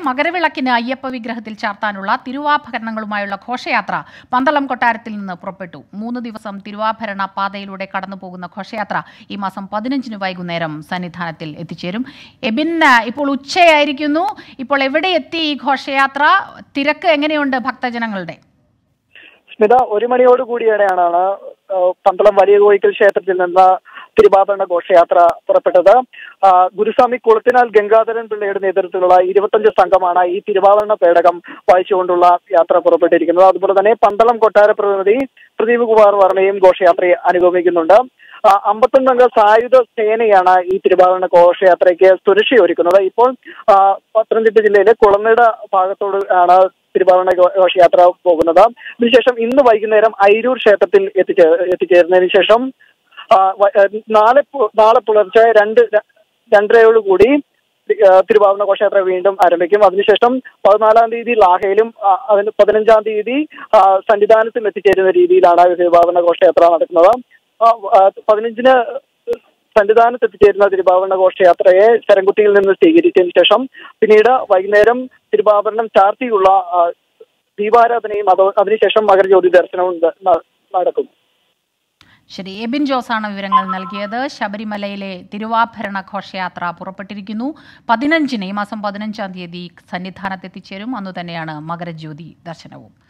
മകരവിളക്കിന് അയ്യപ്പ വിഗ്രഹത്തിൽ ചാർത്താനുള്ള തിരുവാഭരണങ്ങളുമായുള്ള ഘോഷയാത്ര പന്തളം കൊട്ടാരത്തിൽ നിന്ന് പുറപ്പെട്ടു മൂന്ന് ദിവസം തിരുവാഭരണ പാതയിലൂടെ കടന്നുപോകുന്ന ഘോഷയാത്ര ഈ മാസം പതിനഞ്ചിന് വൈകുന്നേരം സന്നിധാനത്തിൽ എത്തിച്ചേരും എബിൻ ആ, ഇപ്പോൾ ഉച്ചയായിരിക്കുന്നു ഇപ്പോൾ എവിടെ എത്തി ഈ ഘോഷയാത്ര തിരക്ക് എങ്ങനെയുണ്ട് ഭക്തജനങ്ങളുടെ സ്മിത ഒരു മണിയോട് കൂടിയാണ് ഏഹ്, പന്തളം വലിയ കോയിക്കൽ ക്ഷേത്രത്തിൽ നിന്ന് തിരുവാഭരണ ഘോഷയാത്ര പുറപ്പെട്ടത് ആ, ഗുരുസ്വാമി കുളത്തിനാൽ ഗംഗാധരൻ പിള്ളയുടെ നേതൃത്വത്തിലുള്ള ഇരുപത്തഞ്ച് സംഘമാണ് ഈ തിരുവാഭരണ പേടകം വായിച്ചുകൊണ്ടുള്ള യാത്ര പുറപ്പെട്ടിരിക്കുന്നത് അതുപോലെ തന്നെ പന്തളം കൊട്ടാര പ്രതിനിധി പ്രദീപ് കുമാർ വർമ്മയും ഘോഷയാത്രയെ അനുഗമിക്കുന്നുണ്ട് ആ, അമ്പത്തൊന്നംഗ സായുധ സേനയാണ് ഈ തിരുവാഭരണ ഘോഷയാത്രയ്ക്ക് സുരക്ഷയൊരുക്കുന്നത് ഇപ്പോൾ ആ, പത്തനംതിട്ട ജില്ലയിലെ കുളനട ഭാഗത്തോട് ആണ് തിരുവാഭരണ ഘോ- ഘോഷയാത്ര പോകുന്നത് ഇതിനുശേഷം ഇന്ന് വൈകുന്നേരം അയിരൂർ ക്ഷേത്രത്തിൽ എത്തിച്ചേ എത്തിച്ചേരുന്നതിന് ശേഷം ആ, വ- ഏ, നാളെ പു- നാളെ പുലർച്ചെ രണ്ട് ര- രണ്ടരയോടുകൂടി ആ, തിരുവാഭരണ ഘോഷയാത്ര വീണ്ടും ആരംഭിക്കും അതിനുശേഷം പതിനാലാം തീയതി ലാഹയിലും ആ, അതിന് പതിനഞ്ചാം തീയതി ആ, സന്നിധാനത്തും എത്തിച്ചേരുന്ന രീതിയിലാണ് തിരുവാഭരണ ഘോഷയാത്ര നടക്കുന്നത് ആ, ആ, പതിനഞ്ചിന് സന്നിധാനത്ത് എത്തിച്ചേരുന്ന തിരുവാഭരണ ഘോഷയാത്രയെ ശരംകുത്തിയിൽ നിന്ന് സ്വീകരിച്ചതിന് ശേഷം പിന്നീട് വൈകുന്നേരം തിരുവാഭരണം ചാർത്തിയുള്ള ആ, ദീപാരാധനയും അത് അതിനുശേഷം മകരജ്യോതി ദർശനവും ന- ന- നടക്കും ശരി എബിൻ ജോസാണ് വിവരങ്ങൾ നൽകിയത് ശബരിമലയിലെ തിരുവാഭരണ ഘോഷയാത്ര പുറപ്പെട്ടിരിക്കുന്നു പതിനഞ്ചിന് ഈ മാസം പതിനഞ്ചാം തീയതി സന്നിധാനത്ത് എത്തിച്ചേരും അന്നു തന്നെയാണ് മകരജ്യോതി ദർശനവും